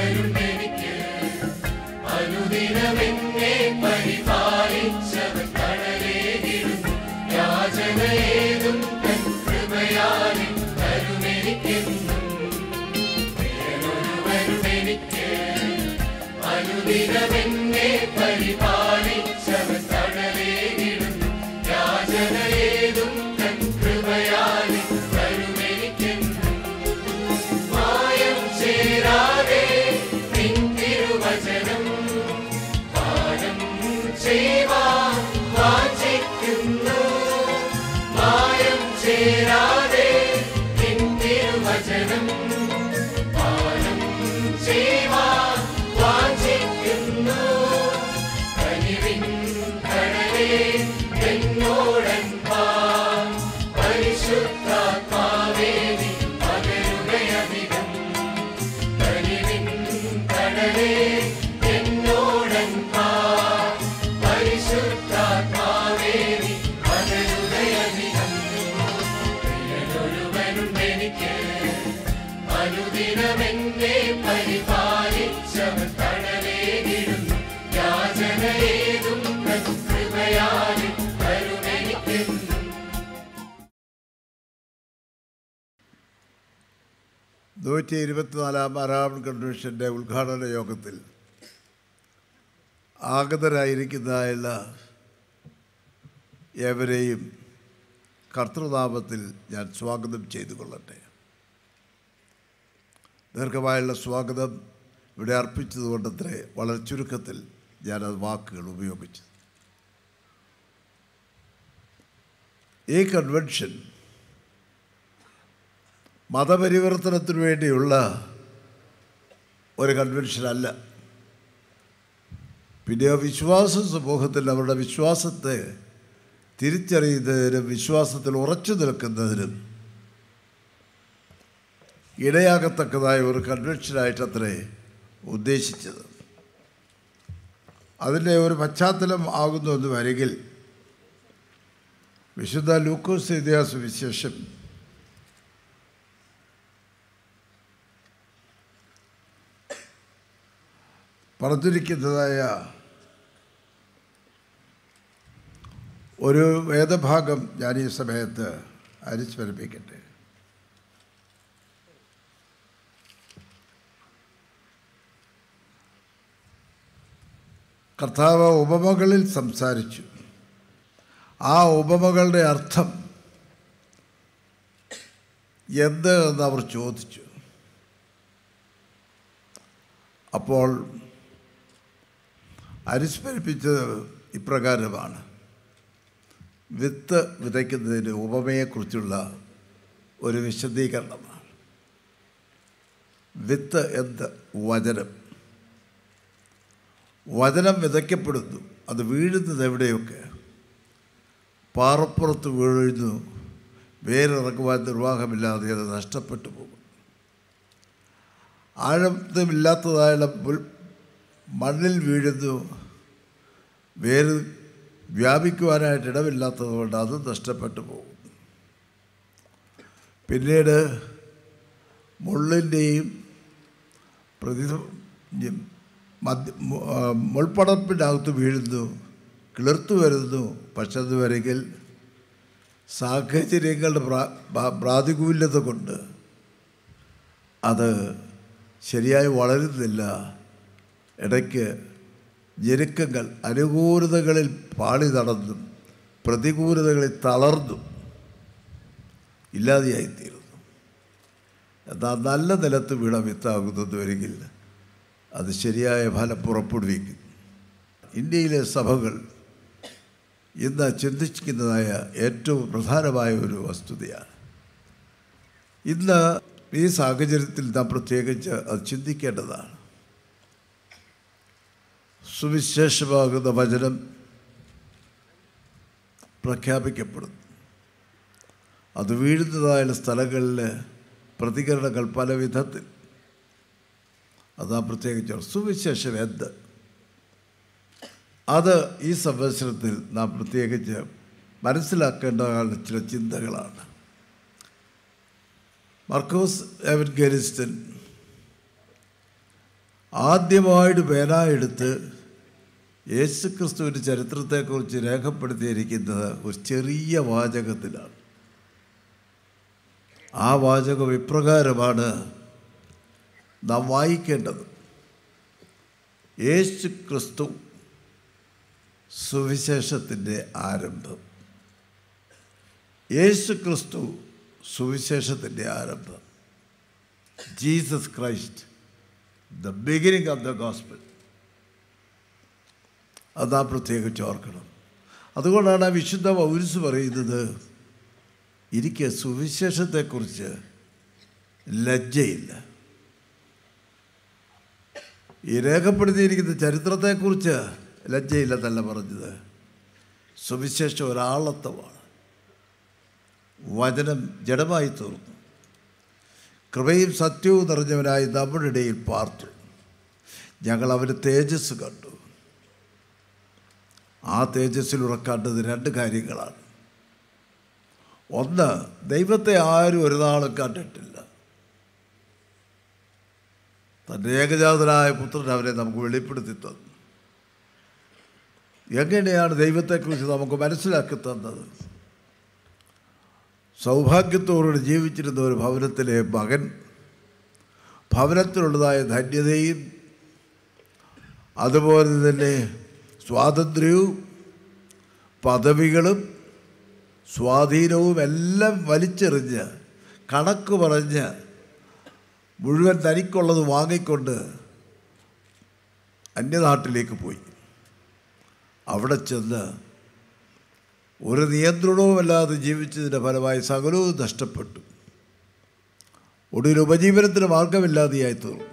വരുമെനിക്ക് അനുദിനമെന്നെ പരിപാലിച്ചവൻ കടലേകിടുന്നു യാചനയേതും തൻ കൃപയാലെ തരുമെനിക്കെന്നും വേറൊരുവരുമെനിക്ക് അനുദിനമെന്നെ പരിപാലിച്ചവൻ കടലേകിടുന്നു യാചനയേതും തൻ കൃപയാലെ തരുമെനിക്കെന്നും മായം ചേരാതെ നിൻ തിരുവചനം പാഠം ചെയ്യുവാൻ വാഞ്ചിക്കുന്നു മായം ചേരാതെ നിൻ തിരുവചനം പാഠം ചെയ്യുവാൻ വാഞ്ചിക്കുന്നു കനിവിൻ കടലേ എന്നോടൻ പാൻ പരിശുദ്ധാത്മാവേ നീ പകരുകയധികം കനിവിൻ കടലേ എന്നോടൻ പാൻ പരിശുദ്ധാത്മാവേ നീ പകരുകയധികം പ്രിയനൊരുവനും എനിക്ക് അനുദിനമെന്നെ പരിപാലിച്ചവൻ തടലേകിടുന്നു യാചനയേതും തൻ കൃപയാലെ കരുമെനിക്കെന്നും നൂറ്റി ഇരുപത്തിനാലാം ആറാം കൺവെൻഷൻ്റെ ഉദ്ഘാടന യോഗത്തിൽ ആഗതരായിരിക്കുന്ന എല്ലാ ഏവരെയും കർത്തൃനാമത്തിൽ ഞാൻ സ്വാഗതം ചെയ്തു കൊള്ളട്ടെ ദീർഘമായുള്ള സ്വാഗതം ഇവിടെ അർപ്പിച്ചതുകൊണ്ടത്രേ വളരെ ചുരുക്കത്തിൽ ഞാനത് വാക്കുകൾ ഉപയോഗിച്ചു ഈ കൺവെൻഷൻ മതപരിവർത്തനത്തിനു വേണ്ടിയുള്ള ഒരു കൺവെൻഷനല്ല പിന്നെ ആ വിശ്വാസ സമൂഹത്തിൽ അവരുടെ വിശ്വാസത്തെ തിരിച്ചറിയുന്നതിനും വിശ്വാസത്തിൽ ഉറച്ചു നിൽക്കുന്നതിനും ഇടയാകത്തക്കതായ ഒരു കൺവെൻഷനായിട്ടത്രേ ഉദ്ദേശിച്ചത് അതിൻ്റെ ഒരു പശ്ചാത്തലം ആകുന്നു എന്ന് വരികിൽ വിശുദ്ധ ലൂക്കോസ് എഴുതിയ സുവിശേഷം പറഞ്ഞിരിക്കുന്നതായ ഒരു വേദഭാഗം ഞാൻ ഈ സമയത്ത് അനുസ്മരിപ്പിക്കട്ടെ കർത്താവ് ഉപമകളിൽ സംസാരിച്ചു ആ ഉപമകളുടെ അർത്ഥം എന്ത് എന്ന് അവർ ചോദിച്ചു അപ്പോൾ അനുസ്മരിപ്പിച്ചത് ഇപ്രകാരമാണ് വിത്ത് വിതയ്ക്കുന്നതിന് ഉപമയെക്കുറിച്ചുള്ള ഒരു വിശദീകരണമാണ് വിത്ത് എന്ത് വചനം വചനം വിതയ്ക്കപ്പെടുന്നു അത് വീഴുന്നത് എവിടെയൊക്കെ പാറപ്പുറത്ത് വീഴുന്നു വേരിറക്കുവാൻ നിർവാഹമില്ലാതെ അത് നഷ്ടപ്പെട്ടു പോകും ആഴമില്ലാത്തതായുള്ള പുൽ മണ്ണിൽ വീഴുന്നു വേര് വ്യാപിക്കുവാനായിട്ട് ഇടമില്ലാത്തതുകൊണ്ട് അത് നഷ്ടപ്പെട്ടു പോകും പിന്നീട് മുള്ളിൻ്റെയും പ്രതി മധ്യ മുൾപ്പടപ്പിൻ്റെ അകത്ത് വീഴുന്നു കിളിർത്തു വരുന്നു പക്ഷെ അത് വരെങ്കിൽ സാഹചര്യങ്ങളുടെ പ്രാ പ്രാതികൂല്യത കൊണ്ട് അത് ശരിയായി വളരുന്നില്ല ഇടയ്ക്ക് ഞെരുക്കങ്ങൾ അനുകൂലതകളിൽ പാളി നടന്നും പ്രതികൂലതകളിൽ തളർന്നും ഇല്ലാതെയായിത്തീരുന്നു എന്നാൽ നല്ല നിലത്ത് വീണ വിത്താകുന്നത് വരികിൽ അത് ശരിയായ ഫലം പുറപ്പെടുവിക്കും ഇന്ത്യയിലെ സഭകൾ ഇന്ന് ചിന്തിക്കുന്നതായ ഏറ്റവും പ്രധാനമായ ഒരു വസ്തുതയാണ് ഇന്ന് ഈ സാഹചര്യത്തിൽ നാം പ്രത്യേകിച്ച് അത് ചിന്തിക്കേണ്ടതാണ് സുവിശേഷമാകുന്ന വചനം പ്രഖ്യാപിക്കപ്പെടുന്നു അത് വീഴുന്നതായ സ്ഥലങ്ങളിൽ പ്രതികരണങ്ങൾ പല വിധത്തിൽ അതാ പ്രത്യേകിച്ച് സുവിശേഷം എന്ത് അത് ഈ സംവത്സരത്തിൽ നാം പ്രത്യേകിച്ച് മനസ്സിലാക്കേണ്ട ചില ചിന്തകളാണ് മർക്കോസ് എവൻഗലിസ്റ്റൻ ആദ്യമായിട്ട് പേന എടുത്ത് യേശുക്രിസ്തുവിൻ്റെ ചരിത്രത്തെക്കുറിച്ച് രേഖപ്പെടുത്തിയിരിക്കുന്നത് ഒരു ചെറിയ വാചകത്തിലാണ് ആ വാചകം ഇപ്രകാരമാണ് നാം വായിക്കേണ്ടത് യേശു ക്രിസ്തു സുവിശേഷത്തിൻ്റെ ആരംഭം യേശു ക്രിസ്തു സുവിശേഷത്തിൻ്റെ ആരംഭം Jesus Christ the beginning of the gospel അത് നാം പ്രത്യേകിച്ച് ഓർക്കണം അതുകൊണ്ടാണ് ആ വിശുദ്ധ പൗരസ് പറയുന്നത് എനിക്ക് സുവിശേഷത്തെക്കുറിച്ച് ലജ്ജയില്ല ഈ രേഖപ്പെടുത്തിയിരിക്കുന്ന ചരിത്രത്തെക്കുറിച്ച് ലജ്ജയില്ലെന്നല്ല പറഞ്ഞത് സുവിശേഷം ഒരാളത്വമാണ് വചനം ജഡമായി തീർന്നു കൃപയും സത്യവും നിറഞ്ഞവനായി നമ്മുടെ ഇടയിൽ പാർത്തു ഞങ്ങൾ അവന് തേജസ് കണ്ടു ആ തേജസ്സിലൂടെ കണ്ടത് രണ്ട് കാര്യങ്ങളാണ് ഒന്ന് ദൈവത്തെ ആരും ഒരു നാളും കണ്ടിട്ടില്ല തൻ്റെ ഏകജാതനായ പുത്രൻ അവരെ നമുക്ക് വെളിപ്പെടുത്തി തന്നു എങ്ങനെയാണ് ദൈവത്തെക്കുറിച്ച് നമുക്ക് മനസ്സിലാക്കി തന്നത് സൗഭാഗ്യത്തോടുകൂടി ജീവിച്ചിരുന്ന ഒരു ഭവനത്തിലെ മകൻ ഭവനത്തിലുള്ളതായ ധന്യതയും അതുപോലെ തന്നെ സ്വാതന്ത്ര്യവും പദവികളും സ്വാധീനവും എല്ലാം വലിച്ചെറിഞ്ഞ് കണക്ക് പറഞ്ഞ് മുഴുവൻ തനിക്കുള്ളത് വാങ്ങിക്കൊണ്ട് അന്യനാട്ടിലേക്ക് പോയി അവിടെ ചെന്ന് ഒരു നിയന്ത്രണവുമല്ലാതെ ജീവിച്ചതിൻ്റെ ഫലമായി സകലവും നഷ്ടപ്പെട്ടു ഒടുവിൽ ഉപജീവനത്തിന് മാർഗമില്ലാതെയായി തീർന്നു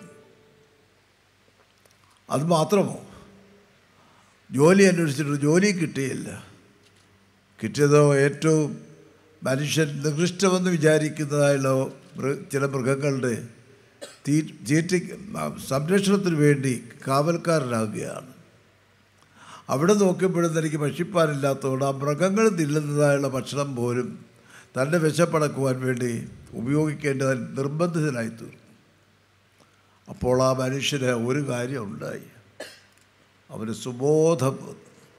അത് മാത്രമോ ജോലി അന്വേഷിച്ചിട്ട് ജോലി കിട്ടിയില്ല കിട്ടിയതോ ഏറ്റവും മനുഷ്യൻ നികൃഷ്ടമെന്ന് വിചാരിക്കുന്നതായുള്ള മൃ- ചില മൃഗങ്ങളുടെ തീ തീറ്റി സംരക്ഷണത്തിന് വേണ്ടി കാവൽക്കാരനാകുകയാണ് അവിടെ നോക്കിയപ്പോഴും തനിക്ക് ഭക്ഷിപ്പാനില്ലാത്തതുകൊണ്ട് ആ മൃഗങ്ങൾ തിന്നുന്നതായുള്ള ഭക്ഷണം പോലും തൻ്റെ വിശപ്പടക്കുവാൻ വേണ്ടി ഉപയോഗിക്കേണ്ട നിർബന്ധിതനായി തീർന്നു അപ്പോൾ ആ മനുഷ്യന് ഒരു കാര്യം ഉണ്ടായി അവന് സുബോധം വന്നു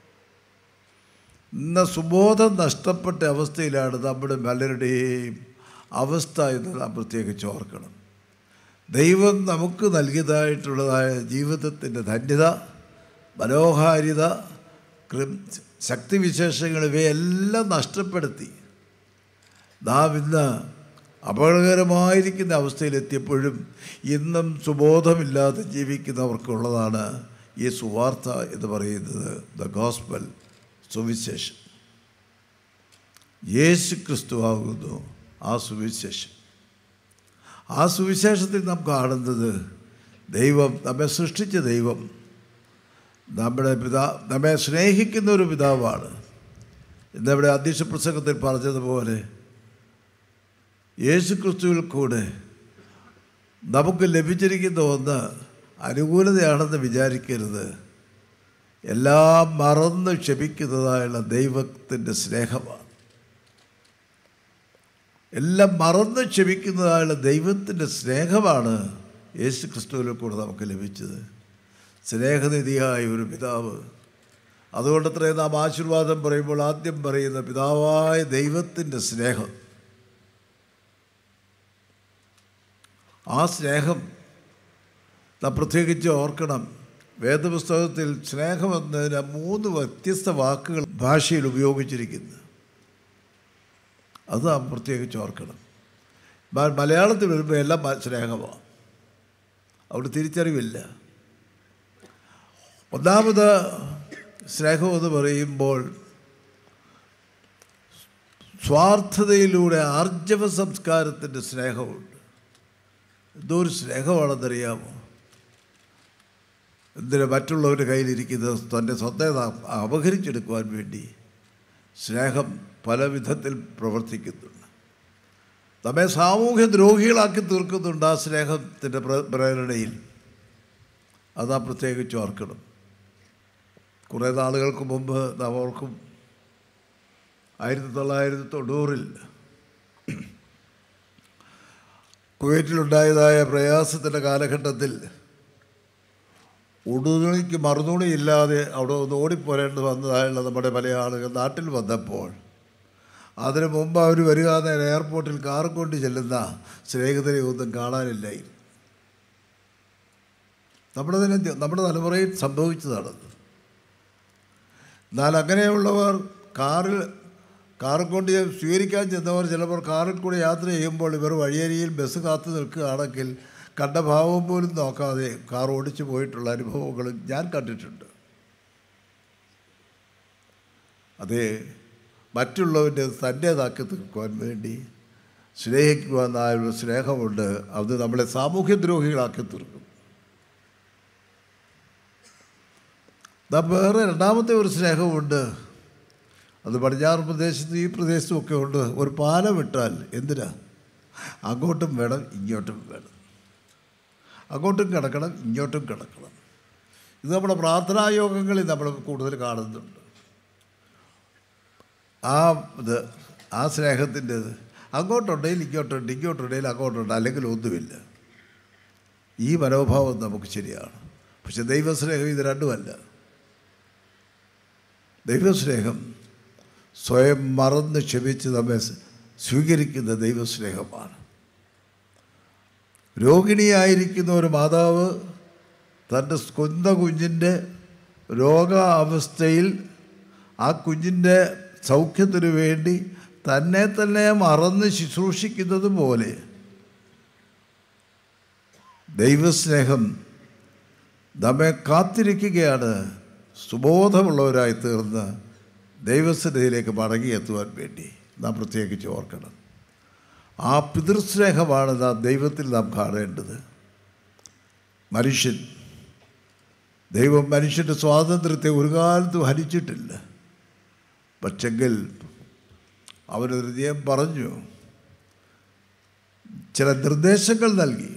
ഇന്ന് സുബോധം നഷ്ടപ്പെട്ട അവസ്ഥയിലാണ് നമ്മുടെ പലരുടെയും അവസ്ഥ എന്ന് നാം പ്രത്യേകിച്ച് ഓർക്കണം ദൈവം നമുക്ക് നൽകിയതായിട്ടുള്ളതായ ജീവിതത്തിൻ്റെ ധന്യത മനോഹാരിത കൃ- ശക്തിവിശേഷങ്ങൾ ഇവയെല്ലാം നഷ്ടപ്പെടുത്തി നാം ഇന്ന് അപകടകരമായിരിക്കുന്ന അവസ്ഥയിലെത്തിയപ്പോഴും ഇന്നും സുബോധമില്ലാതെ ജീവിക്കുന്നവർക്കുള്ളതാണ് ഈ സുവാർത്ത എന്ന് പറയുന്നത് ദ ഗോസ്പൽ സുവിശേഷം യേശു ക്രിസ്തു ആകുന്നു ആ സുവിശേഷം ആ സുവിശേഷത്തിൽ നാം കാണുന്നത് ദൈവം നമ്മെ സൃഷ്ടിച്ച ദൈവം നമ്മുടെ പിതാ നമ്മെ സ്നേഹിക്കുന്ന ഒരു പിതാവാണ് ഇന്നിവിടെ അധ്യക്ഷ പ്രസംഗത്തിൽ പറഞ്ഞതുപോലെ യേശു ക്രിസ്തുവിൽ കൂടെ നമുക്ക് ലഭിച്ചിരിക്കുന്ന ഒന്ന് അനുകൂലതയാണെന്ന് വിചാരിക്കരുത് എല്ലാം മറന്ന് ക്ഷമിക്കുന്നതായുള്ള ദൈവത്തിൻ്റെ സ്നേഹമാണ് എല്ലാം മറന്ന് ക്ഷമിക്കുന്നതായുള്ള ദൈവത്തിൻ്റെ സ്നേഹമാണ് യേശു ക്രിസ്തുവിൽ കൂടെ നമുക്ക് ലഭിച്ചത് സ്നേഹനിധിയായ ഒരു പിതാവ് അതുകൊണ്ടത്രേ നാം ആശീർവാദം പറയുമ്പോൾ ആദ്യം പറയുന്ന പിതാവായ ദൈവത്തിൻ്റെ സ്നേഹം ആ സ്നേഹം നാം പ്രത്യേകിച്ച് ഓർക്കണം വേദപുസ്തകത്തിൽ സ്നേഹം എന്നതിന് മൂന്ന് വ്യത്യസ്ത വാക്കുകൾ ഭാഷയിൽ ഉപയോഗിച്ചിരിക്കുന്നു അത് നാം പ്രത്യേകിച്ച് ഓർക്കണം മ- മലയാളത്തിൽ വരുമ്പോൾ എല്ലാം മ- സ്നേഹമാണ് അവിടെ തിരിച്ചറിവില്ല ഒന്നാമത് സ്നേഹം എന്ന് പറയുമ്പോൾ സ്വാർത്ഥതയിലൂടെ ആർജവ സംസ്കാരത്തിൻ്റെ സ്നേഹമുണ്ട് എന്തോ ഒരു സ്നേഹമാണെന്നറിയാമോ എന്തിന് മറ്റുള്ളവരുടെ കയ്യിലിരിക്കുന്നത് തൻ്റെ സ്വന്തം അപഹരിച്ചെടുക്കുവാൻ വേണ്ടി സ്നേഹം പല വിധത്തിൽ പ്രവർത്തിക്കുന്നുണ്ട് നമ്മെ സാമൂഹ്യ ദ്രോഹികളാക്കി തീർക്കുന്നുണ്ട് ആ സ്നേഹത്തിൻ്റെ പ്ര- പ്രേരണയിൽ അതാ പ്രത്യേകിച്ച് ഓർക്കണം കുറേ നാളുകൾക്ക് മുമ്പ് നാം ഓർക്കും ആയിരത്തി തൊള്ളായിരത്തി തൊണ്ണൂറിൽ കുവൈറ്റിലുണ്ടായതായ പ്രയാസത്തിൻ്റെ കാലഘട്ടത്തിൽ ഉടുതുണിക്ക് മറുതുണി ഇല്ലാതെ അവിടെ ഒന്ന് ഓടിപ്പോരേണ്ടി വന്നതായുള്ള നമ്മുടെ പല ആളുകൾ നാട്ടിൽ വന്നപ്പോൾ അതിനു മുമ്പ് അവർ വരിക നേരം എയർപോർട്ടിൽ കാർ കൊണ്ട് ചെല്ലുന്ന സ്നേഹിതരെ ഒന്നും കാണാനില്ലായിരുന്നു നമ്മുടെ തന്നെ നമ്മുടെ തലമുറയിൽ സംഭവിച്ചതാണത് എന്നാൽ അങ്ങനെയുള്ളവർ കാറിൽ കാറിൽ കൊണ്ട് സ്വീകരിക്കാൻ ചെന്നവർ ചിലപ്പോൾ കാറിൽ കൂടി യാത്ര ചെയ്യുമ്പോൾ ഇവർ വഴിയരിയിൽ ബസ് കാത്തു നിൽക്കുകയാണെങ്കിൽ കണ്ട ഭാവം പോലും നോക്കാതെ കാർ ഓടിച്ചു പോയിട്ടുള്ള അനുഭവങ്ങളും ഞാൻ കണ്ടിട്ടുണ്ട് അത് മറ്റുള്ളവൻ്റെ തൻ്റേതാക്കി തീർക്കുവാൻ വേണ്ടി സ്നേഹിക്കുവാൻ ആ ഒരു സ്നേഹമുണ്ട് അത് നമ്മളെ സാമൂഹ്യദ്രോഹികളാക്കി തീർക്കും ദാ വേറെ രണ്ടാമത്തെ ഒരു സ്നേഹമുണ്ട് അത് പടിഞ്ഞാറ് പ്രദേശത്തും ഈ പ്രദേശത്തും ഒക്കെ ഉണ്ട് ഒരു പാലം ഇട്ടാൽ എന്തിനാ അങ്ങോട്ടും വേണം ഇങ്ങോട്ടും വേണം അങ്ങോട്ടും കിടക്കണം ഇങ്ങോട്ടും കിടക്കണം ഇത് നമ്മുടെ പ്രാർത്ഥനാ യോഗങ്ങളിൽ നമ്മൾ കൂടുതൽ കാണുന്നുണ്ട് ആ ഇത് ആ സ്നേഹത്തിൻ്റെത് അങ്ങോട്ടുണ്ടെങ്കിൽ ഇങ്ങോട്ടുണ്ട് ഇങ്ങോട്ടുണ്ടെങ്കിൽ അങ്ങോട്ടുണ്ട് അല്ലെങ്കിൽ ഒന്നുമില്ല ഈ മനോഭാവം നമുക്ക് ശരിയാണ് പക്ഷെ ദൈവസ്നേഹം ഇത് രണ്ടുമല്ല ദൈവസ്നേഹം സ്വയം മറന്ന് ക്ഷമിച്ച് നമ്മെ സ്വീകരിക്കുന്ന ദൈവസ്നേഹമാണ് രോഗിണിയായിരിക്കുന്ന ഒരു മാതാവ് തൻ്റെ സ്വന്തം കുഞ്ഞിൻ്റെ രോഗാവസ്ഥയിൽ ആ കുഞ്ഞിൻ്റെ സൗഖ്യത്തിനു വേണ്ടി തന്നെ തന്നെ മറന്ന് ശുശ്രൂഷിക്കുന്നത് പോലെ ദൈവസ്നേഹം നമ്മെ കാത്തിരിക്കുകയാണ് സുബോധമുള്ളവരായി തീർന്ന് ദൈവസ്ഥിതിയിലേക്ക് മടങ്ങിയെത്തുവാൻ വേണ്ടി നാം പ്രത്യേകിച്ച് ഓർക്കണം ആ പിതൃസ്നേഹമാണ് നാം ദൈവത്തിൽ നാം കാണേണ്ടത് മനുഷ്യൻ ദൈവം മനുഷ്യൻ്റെ സ്വാതന്ത്ര്യത്തെ ഒരു കാലത്തും ഹരിച്ചിട്ടില്ല പക്ഷെങ്കിൽ അവന് ഹൃദയം പറഞ്ഞു ചില നിർദ്ദേശങ്ങൾ നൽകി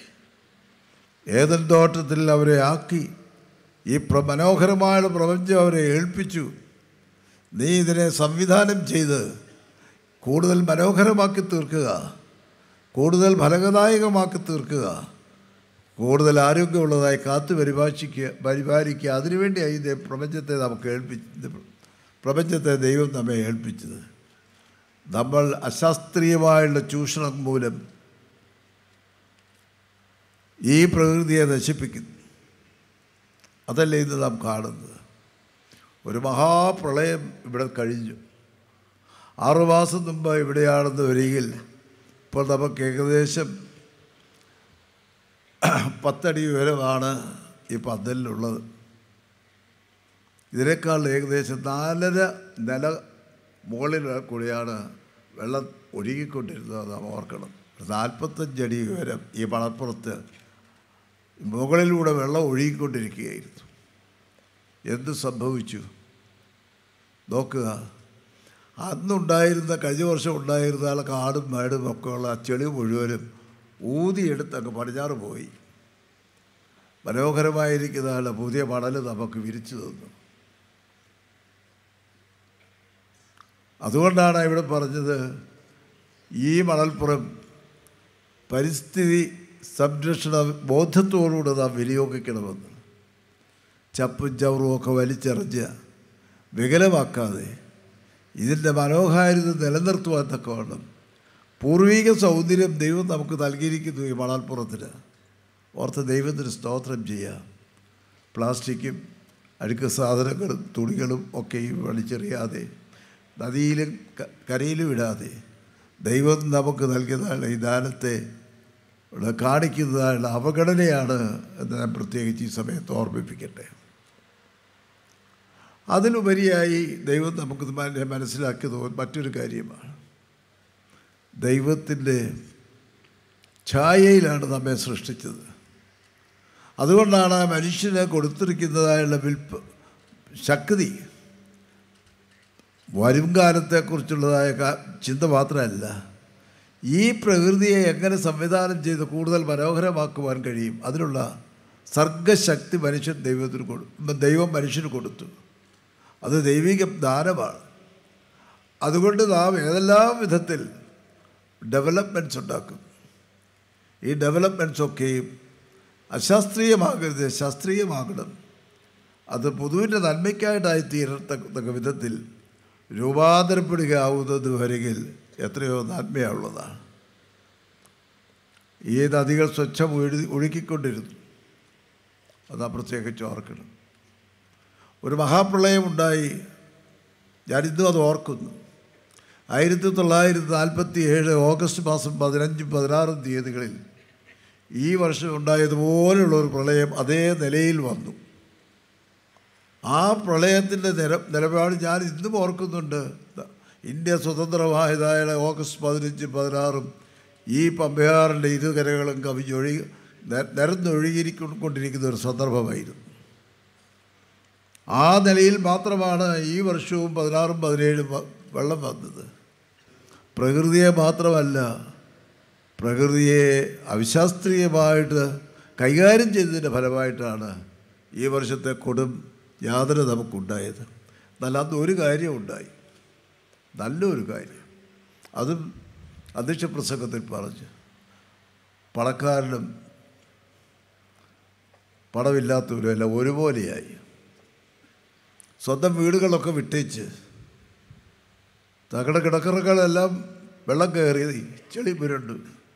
ഏതൻ തോട്ടത്തിൽ അവരെ ആക്കി ഈ പ്ര മനോഹരമായ പ്രപഞ്ചം അവരെ ഏൽപ്പിച്ചു നീ ഇതിനെ സംവിധാനം ചെയ്ത് കൂടുതൽ മനോഹരമാക്കി തീർക്കുക കൂടുതൽ ഫലകദായകമാക്കി തീർക്കുക കൂടുതൽ ആരോഗ്യമുള്ളതായി കാത്തു പരിപാലിക്കുക പരിപാലിക്കുക അതിനുവേണ്ടിയായി ഈ ദൈ- പ്രപഞ്ചത്തെ നമുക്ക് ഏൽപ്പിച്ചത് പ്രപഞ്ചത്തെ ദൈവം നമ്മെ ഏൽപ്പിച്ചത് നമ്മൾ അശാസ്ത്രീയമായുള്ള ചൂഷണം മൂലം ഈ പ്രകൃതിയെ നശിപ്പിക്കുന്നു അതല്ലേ ഇന്ന് നാം കാണുന്നത് ഒരു മഹാപ്രളയം ഇവിടെ കഴിഞ്ഞു ആറുമാസം മുമ്പ് ഇവിടെയാണെന്ന് വരികിൽ ഇപ്പോൾ നമുക്ക് ഏകദേശം പത്തടി ഉയരമാണ് ഈ പന്തലിലുള്ളത് ഇതിനേക്കാൾ ഏകദേശം നാലര നില മുകളിൽ കൂടിയാണ് വെള്ളം ഒഴുകിക്കൊണ്ടിരുന്നത് നാം ഓർക്കണം ഒരു നാൽപ്പത്തഞ്ചടി ഉയരം ഈ മണപ്പുറത്ത് മുകളിലൂടെ വെള്ളം ഒഴുകിക്കൊണ്ടിരിക്കുകയായിരുന്നു എന്ത് സംഭവിച്ചു നോക്കുക അന്നുണ്ടായിരുന്ന കഴിഞ്ഞ വർഷം ഉണ്ടായിരുന്ന ആ കാടും മേടും ഒക്കെ ഉള്ള ആ ചെളി മുഴുവനും ഊതിയെടുത്ത് അങ്ങ് പടിഞ്ഞാറ് പോയി മനോഹരമായിരിക്കുന്ന ആ പുതിയ മണൽ നമുക്ക് വിരിച്ചു തന്നു അതുകൊണ്ടാണ് ഇവിടെ പറഞ്ഞത് ഈ മണൽപ്പുറം പരിസ്ഥിതി സംരക്ഷണ ബോധത്തോടുകൂടെ നാം വിനിയോഗിക്കണമെന്ന് ചപ്പും ചവറും ഒക്കെ വലിച്ചെറിഞ്ഞ് വികലമാക്കാതെ ഇതിൻ്റെ മനോഹാരിത നിലനിർത്തുവാൻ തക്കവണ്ണം പൂർവിക സൗന്ദര്യം ദൈവം നമുക്ക് നൽകിയിരിക്കുന്നു ഈ മണൽപ്പുറത്തിന് ഓർത്ത് ദൈവത്തിന് സ്തോത്രം ചെയ്യാം പ്ലാസ്റ്റിക്കും അഴുക്ക് സാധനങ്ങളും തുണികളും ഒക്കെയും വലിച്ചെറിയാതെ നദിയിലും ക- കരയിലും ഇടാതെ ദൈവം നമുക്ക് നൽകിയതാണ് ഈ ദാനത്തെ ഇവിടെ കാണിക്കുന്നതായുള്ള അവഗണനയാണ് എന്ന് ഞാൻ പ്രത്യേകിച്ച് ഈ സമയത്ത് ഓർമ്മിപ്പിക്കട്ടെ അതിലുപരിയായി ദൈവം നമുക്ക് മന- മനസ്സിലാക്കിയത് മറ്റൊരു കാര്യമാണ് ദൈവത്തിൻ്റെ ഛായയിലാണ് നമ്മെ സൃഷ്ടിച്ചത് അതുകൊണ്ടാണ് ആ മനുഷ്യന് കൊടുത്തിരിക്കുന്നതായുള്ള വിൽപ്പ് ശക്തി വരും കാലത്തെക്കുറിച്ചുള്ളതായ കാ- ചിന്ത മാത്രമല്ല ഈ പ്രകൃതിയെ എങ്ങനെ സംവിധാനം ചെയ്ത് കൂടുതൽ മനോഹരമാക്കുവാൻ കഴിയും അതിനുള്ള സർഗശക്തി മനുഷ്യൻ ദൈവത്തിന് കൊടു ദൈവം മനുഷ്യന് കൊടുത്തു അത് ദൈവിക ദാനമാണ് അതുകൊണ്ട് നാം ഏതെല്ലാം വിധത്തിൽ ഡെവലപ്മെൻറ്റ്സ് ഉണ്ടാക്കും ഈ ഡെവലപ്മെൻറ്റ്സ് ഒക്കെയും അശാസ്ത്രീയമാകരുത് ശാസ്ത്രീയമാകണം അത് പൊതുവിൻ്റെ നന്മയ്ക്കായിട്ടായി തീരത്തക്ക വിധത്തിൽ രൂപാന്തരപ്പെടുകയാവുന്നത് വരെങ്കിൽ എത്രയോ നന്മയുള്ളതാണ് ഈ നദികൾ സ്വച്ഛം ഒഴു ഒഴുക്കിക്കൊണ്ടിരുന്നു അതാ പ്രത്യേകിച്ച് ഓർക്കണം ഒരു മഹാപ്രളയം ഉണ്ടായി ഞാനിന്നും അത് ഓർക്കുന്നു ആയിരത്തി തൊള്ളായിരത്തി നാൽപ്പത്തി ഏഴ് ഓഗസ്റ്റ് മാസം പതിനഞ്ചും പതിനാറും തീയതികളിൽ ഈ വർഷം ഉണ്ടായതുപോലുള്ള ഒരു പ്രളയം അതേ നിലയിൽ വന്നു ആ പ്രളയത്തിൻ്റെ നില നിലപാട് ഞാൻ ഇന്നും ഓർക്കുന്നുണ്ട് ഇന്ത്യ സ്വതന്ത്രമായതായ ഓഗസ്റ്റ് പതിനഞ്ചും പതിനാറും ഈ പമ്പയാറിൻ്റെ ഇരുകരകളും കവിഞ്ഞൊഴുകി നെ- നിരന്നൊഴുകിക്കൊണ്ടിരിക്കുന്ന ഒരു സന്ദർഭമായിരുന്നു ആ നിലയിൽ മാത്രമാണ് ഈ വർഷവും പതിനാറും പതിനേഴും വ- വെള്ളം വന്നത് പ്രകൃതിയെ മാത്രമല്ല പ്രകൃതിയെ അവിശാസ്ത്രീയമായിട്ട് കൈകാര്യം ചെയ്തതിൻ്റെ ഫലമായിട്ടാണ് ഈ വർഷത്തെ കൊടും യാതന നമുക്കുണ്ടായത് എന്നാൽ അന്ന് ഒരു കാര്യം ഉണ്ടായി നല്ലൊരു കാര്യം അതും അധ്യക്ഷ പ്രസംഗത്തിൽ പറഞ്ഞു പണക്കാരനും പണമില്ലാത്തവരും എല്ലാം ഒരുപോലെയായി സ്വന്തം വീടുകളൊക്കെ വിട്ടേച്ച് തകട കിടക്കറകളെല്ലാം വെള്ളം കയറി ചെളി പുരണ്ടു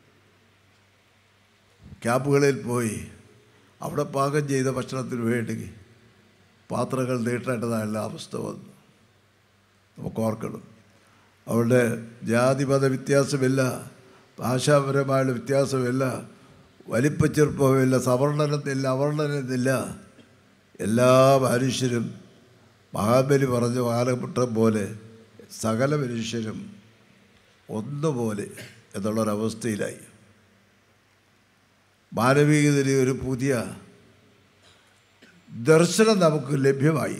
ക്യാമ്പുകളിൽ പോയി അവിടെ പാകം ചെയ്ത ഭക്ഷണത്തിന് വേണ്ടി പാത്രങ്ങൾ നീട്ടേണ്ടതായുള്ള അവസ്ഥ വന്നു നമുക്ക് ഓർക്കണം അവരുടെ ജാതിമത വ്യത്യാസമില്ല ഭാഷാപരമായുള്ള വ്യത്യാസമില്ല വലിപ്പച്ചെറുപ്പമില്ല സവർണനത്തില്ല അവർണനത്തില്ല എല്ലാ മനുഷ്യരും മഹാബലി പറഞ്ഞ കാലഘട്ടം പോലെ സകല മനുഷ്യരും ഒന്നുപോലെ എന്നുള്ളൊരവസ്ഥയിലായി മാനവികതയിലെ ഒരു പുതിയ ദർശനം നമുക്ക് ലഭ്യമായി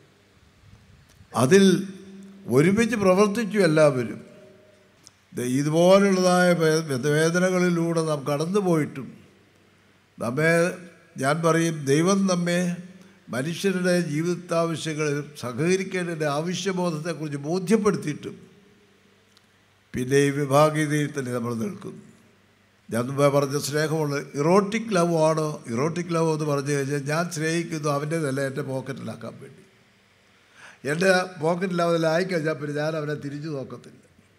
അതിൽ ഒരുമിച്ച് പ്രവർത്തിച്ചു എല്ലാവരും ദേ ഇതുപോലുള്ളതായ വേ- വേദനകളിലൂടെ നാം കടന്നു പോയിട്ടും നമ്മെ ഞാൻ പറയും ദൈവം നമ്മെ മനുഷ്യരുടെ ജീവിതാവശ്യങ്ങളിൽ സഹകരിക്കേണ്ടതിൻ്റെ ആവശ്യബോധത്തെക്കുറിച്ച് ബോധ്യപ്പെടുത്തിയിട്ടും പിന്നെ ഈ വിഭാഗീയതയിൽ തന്നെ നമ്മൾ നിൽക്കുന്നു ഞാൻ മുമ്പേ പറഞ്ഞ സ്നേഹമുള്ള ഇറോട്ടിക് ലവ് ആണോ ഇറോട്ടിക് ലവ് എന്ന് പറഞ്ഞു കഴിഞ്ഞാൽ ഞാൻ സ്നേഹിക്കുന്നു അവൻ്റേതല്ല എൻ്റെ പോക്കറ്റിലാക്കാൻ വേണ്ടി എൻ്റെ പോക്കറ്റിൽ അവനെ ആയിക്കഴിഞ്ഞാൽ പിന്നെ ഞാൻ അവനെ തിരിച്ചു നോക്കത്തില്ല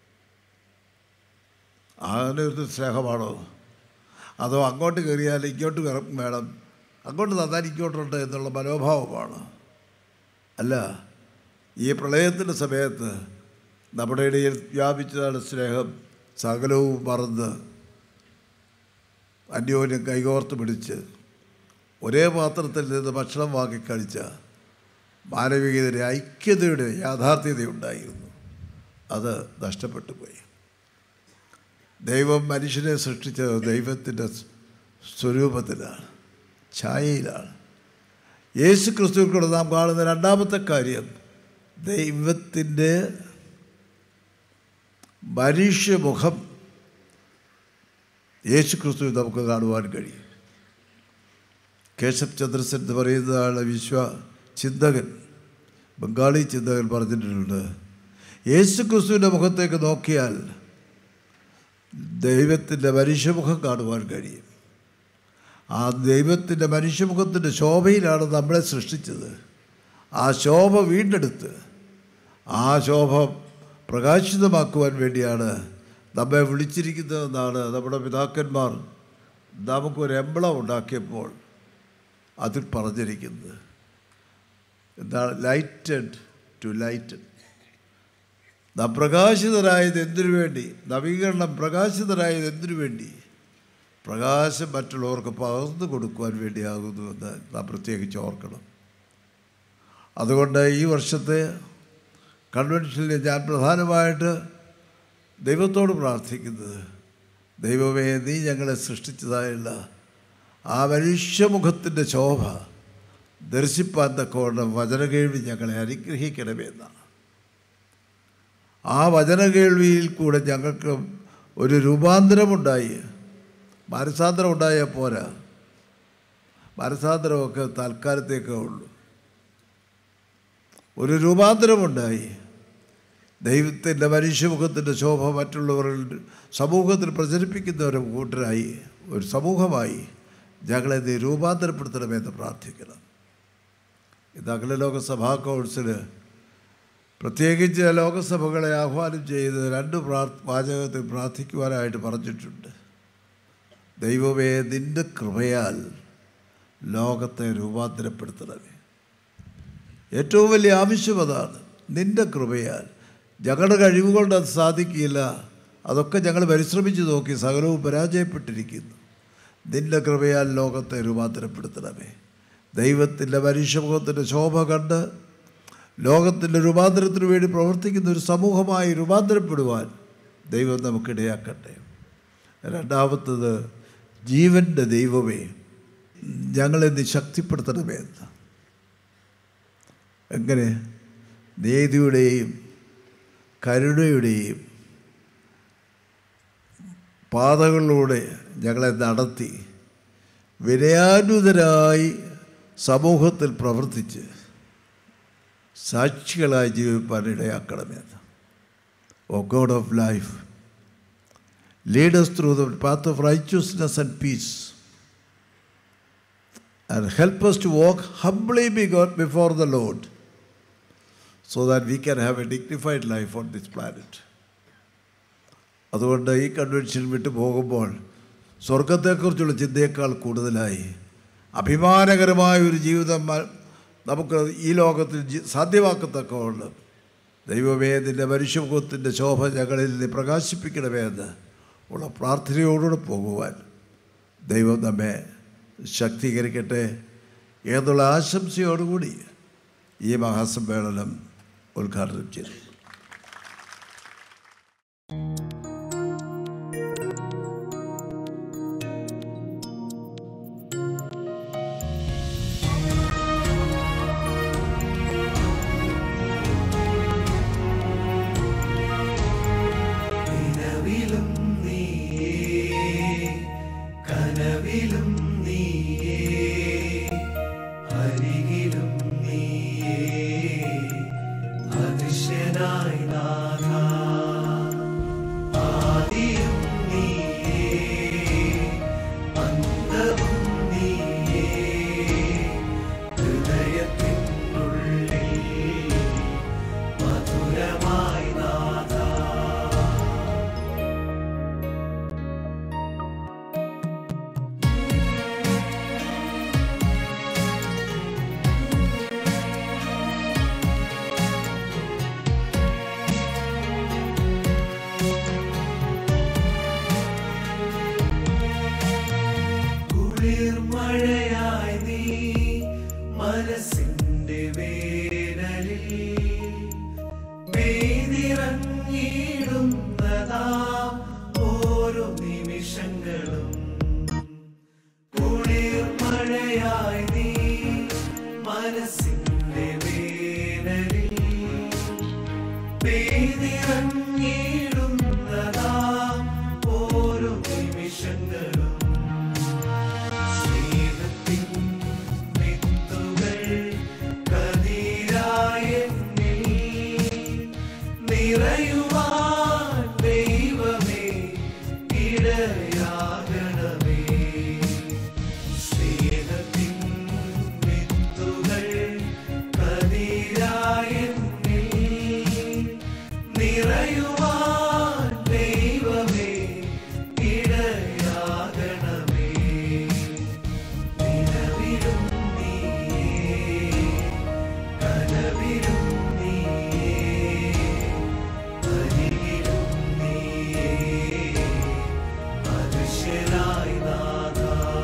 അങ്ങനെ ഒരു സ്നേഹമാണോ അതോ അങ്ങോട്ട് കയറിയാൽ ഇങ്ങോട്ട് കയറും വേണം അങ്ങോട്ട് തന്നാൽ ഇങ്ങോട്ടുണ്ട് എന്നുള്ള മനോഭാവമാണ് അല്ല ഈ പ്രളയത്തിൻ്റെ സമയത്ത് നമ്മുടെ ഇടയിൽ വ്യാപിച്ചതാണ് സ്നേഹം സകലവും മറന്ന് അന്യോന്യം കൈകോർത്ത് പിടിച്ച് ഒരേ പാത്രത്തിൽ നിന്ന് ഭക്ഷണം വാങ്ങി കഴിച്ച മാനവികതയുടെ ഐക്യതയുടെ യാഥാർത്ഥ്യതയുണ്ടായിരുന്നു അത് നഷ്ടപ്പെട്ടു പോയി ദൈവം മനുഷ്യനെ സൃഷ്ടിച്ചത് ദൈവത്തിൻ്റെ സ്വരൂപത്തിലാണ് ഛായയിലാണ് യേശു ക്രിസ്തുക്കൂടെ നാം കാണുന്ന രണ്ടാമത്തെ കാര്യം ദൈവത്തിൻ്റെ മനുഷ്യമുഖം യേശു ക്രിസ്തു നമുക്ക് കാണുവാൻ കഴിയും കേശവ് ചന്ദ്രസൻ എന്ന് പറയുന്നതാണ് വിശ്വ ചിന്തകൻ ബംഗാളി ചിന്തകൻ പറഞ്ഞിട്ടുണ്ട് യേശു ക്രിസ്തുവിൻ്റെ മുഖത്തേക്ക് നോക്കിയാൽ ദൈവത്തിൻ്റെ മനുഷ്യമുഖം കാണുവാൻ കഴിയും ആ ദൈവത്തിൻ്റെ മനുഷ്യമുഖത്തിൻ്റെ ശോഭയിലാണ് നമ്മളെ സൃഷ്ടിച്ചത് ആ ശോഭ വീണ്ടെടുത്ത് ആ ശോഭ പ്രകാശിതമാക്കുവാൻ വേണ്ടിയാണ് നമ്മെ വിളിച്ചിരിക്കുന്നതെന്നാണ് നമ്മുടെ പിതാക്കന്മാർ നമുക്കൊരു എംബ്ലം ഉണ്ടാക്കിയപ്പോൾ അതിൽ പറഞ്ഞിരിക്കുന്നത് എന്താണ് ലൈറ്റഡ് ടു ലൈറ്റഡ് നാം പ്രകാശിതരായത് എന്തിനു വേണ്ടി നവീകരണം പ്രകാശിതരായത് എന്തിനു വേണ്ടി പ്രകാശം മറ്റുള്ളവർക്ക് പകർന്നു കൊടുക്കുവാൻ വേണ്ടിയാകുന്നുവെന്ന് നാം പ്രത്യേകിച്ച് ഓർക്കണം അതുകൊണ്ട് ഈ വർഷത്തെ കൺവെൻഷനിൽ ഞാൻ പ്രധാനമായിട്ട് ദൈവത്തോട് പ്രാർത്ഥിക്കുന്നത് ദൈവമേ നീ ഞങ്ങളെ സൃഷ്ടിച്ചതായുള്ള ആ മനുഷ്യമുഖത്തിൻ്റെ ശോഭ ദർശിപ്പാൻ തക്കവണ്ണം വചനകേൾവി ഞങ്ങളെ അനുഗ്രഹിക്കണമേ എന്നാണ് ആ വചനകേൾവിയിൽ കൂടെ ഞങ്ങൾക്ക് ഒരു രൂപാന്തരമുണ്ടായി മനസാന്തരം ഉണ്ടായാൽ പോരാ മനസാന്തരമൊക്കെ തൽക്കാലത്തേക്കേ ഉള്ളൂ ഒരു രൂപാന്തരമുണ്ടായി ദൈവത്തിൻ്റെ മനുഷ്യമുഖത്തിൻ്റെ ശോഭ മറ്റുള്ളവരിൽ സമൂഹത്തിൽ പ്രചരിപ്പിക്കുന്ന ഒരു കൂട്ടരായി ഒരു സമൂഹമായി ഞങ്ങളെ നീ രൂപാന്തരപ്പെടുത്തണമെന്ന് പ്രാർത്ഥിക്കണം ഇത് അഖില ലോക സഭാ കൗൺസിൽ പ്രത്യേകിച്ച് ലോകസഭകളെ ആഹ്വാനം ചെയ്ത് രണ്ട് പ്രാർ വാചകത്തിൽ പ്രാർത്ഥിക്കുവാനായിട്ട് പറഞ്ഞിട്ടുണ്ട് ദൈവമേ നിൻ്റെ കൃപയാൽ ലോകത്തെ രൂപാന്തരപ്പെടുത്തണമേ ഏറ്റവും വലിയ ആവശ്യം അതാണ് നിൻ്റെ കൃപയാൽ ഞങ്ങളുടെ കഴിവുകൊണ്ട് അത് സാധിക്കില്ല അതൊക്കെ ഞങ്ങൾ പരിശ്രമിച്ച് നോക്കി സകലവും പരാജയപ്പെട്ടിരിക്കുന്നു നിൻ്റെ കൃപയാൽ ലോകത്തെ രൂപാന്തരപ്പെടുത്തണമേ ദൈവത്തിൻ്റെ മനുഷ്യമുഖത്തിൻ്റെ ശോഭ കണ്ട് ലോകത്തിൻ്റെ രൂപാന്തരത്തിന് വേണ്ടി പ്രവർത്തിക്കുന്ന ഒരു സമൂഹമായി രൂപാന്തരപ്പെടുവാൻ ദൈവം നമുക്കിടയാക്കട്ടെ രണ്ടാമത്തത് ജീവൻ്റെ ദൈവമേ ഞങ്ങളെ നീ ശക്തിപ്പെടുത്തണമേ എന്ന് എങ്ങനെ നീതിയുടെയും കരുണയുടെയും പാതകളിലൂടെ ഞങ്ങളെ നടത്തി വിനയാനുതരായി സമൂഹത്തിൽ പ്രവർത്തിച്ച് സാക്ഷികളായി ജീവിപ്പാൻ ഇടയാക്കണമെന്ന് O God of life lead us through the path of righteousness and peace and help us to walk humbly bego- before the Lord so that we can have a dignified life on this planet. അതുകൊണ്ട് ഈ convention വിട്ടു പോകുമ്പോൾ സ്വർഗത്തെക്കുറിച്ചുള്ള ചിന്തയേക്കാൾ കൂടുതലായി അഭിമാനകരമായ ഒരു ജീവിതം മ- നമുക്ക് ഈ ലോകത്തിൽ ജി- സാധ്യമാക്കത്തക്കവണ്ണം ദൈവമേ നിൻ്റെ മനുഷ്യമുഖത്തിൻ്റെ ശോഭ ഞങ്ങളിൽ നീ പ്രകാശിപ്പിക്കണമേ എന്ന് ഉള്ള പ്രാർത്ഥനയോടുകൂടെ പോകുവാൻ ദൈവം നമ്മെ ശക്തീകരിക്കട്ടെ എന്നുള്ള ആശംസയോടുകൂടി ഈ മഹാസമ്മേളനം ഉദ്ഘാടനം ചെയ്തു നിലവിലും നീയേ കനവിലും നീയേ അരികിലും നീയേ അതിശയനായി നാഥ ആദിയും നീയേ അന്തവും നീയേ ഹൃദയത്തിനുള്ളിൽ മധുരമായി നാഥ കുളിർമഴയായി നീ മനസ്സിന്റെ വേനലിൽ പെയ്തിറങ്ങിയിടുന്നതാ ഓരോ നിമിഷങ്ങളും കുളിർമഴയായി നീ മനസ്സിന്റെ വേനലിൽ പെയ്തിറങ്ങിയിടുന്നതാ ഓരോ നിമിഷങ്ങളും സ്നേഹത്തിൻ വിത്തുകൾ കതിരായെന്നിൽ നിറയുവാൻ ദൈവമേ ഇടയാകണമേ സ്നേഹത്തിൻ വിത്തുകൾ കതിരായെന്നിൽ നിറയുവാൻ ദൈവമേ ഇടയാകണമേ നിലവിലും നീയേ കനവിലും നീയേ അരികിലും നീയേ അതിശയനായി നാഥ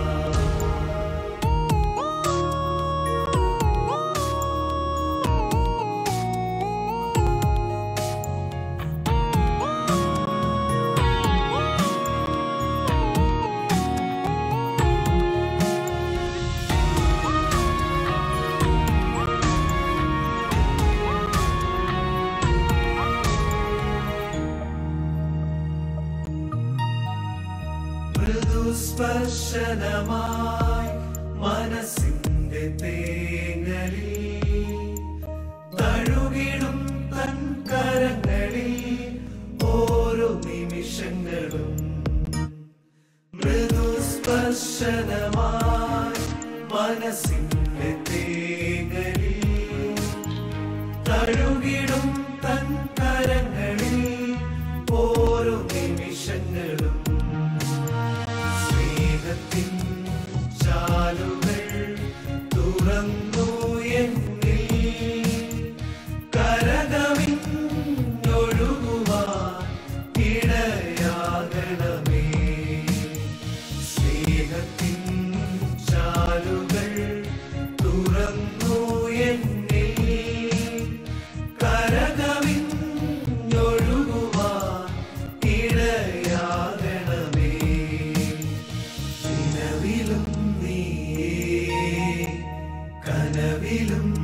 മൃദുസ്പർശനമായി മനസ്സിന്റെ തേങ്ങലിൽ തഴുകിടും തൻ കരങ്ങളിൽ ഓരോ നിമിഷങ്ങളും മൃദുസ്പർശ സ്പർശനമായി മനസ്സിന്റെ തേങ്ങലിൽ തഴുകിടും തൻ കരങ്ങളിൽ ഓരോ നിമിഷങ്ങളും സ്നേഹത്തിൻ ചാലുകൾ തുറന്നു എന്നിൽ കരകവിഞ്ഞൊഴുകുവാൻ ഇടയാകണമേ സ്നേഹത്തിൻ ചാലുകൾ തുറന്നു എന്നിൽ കരകവിഞ്ഞൊഴുകുവാൻ ഇടയാകണമേ നിലവിലും നീയേ കനവിലും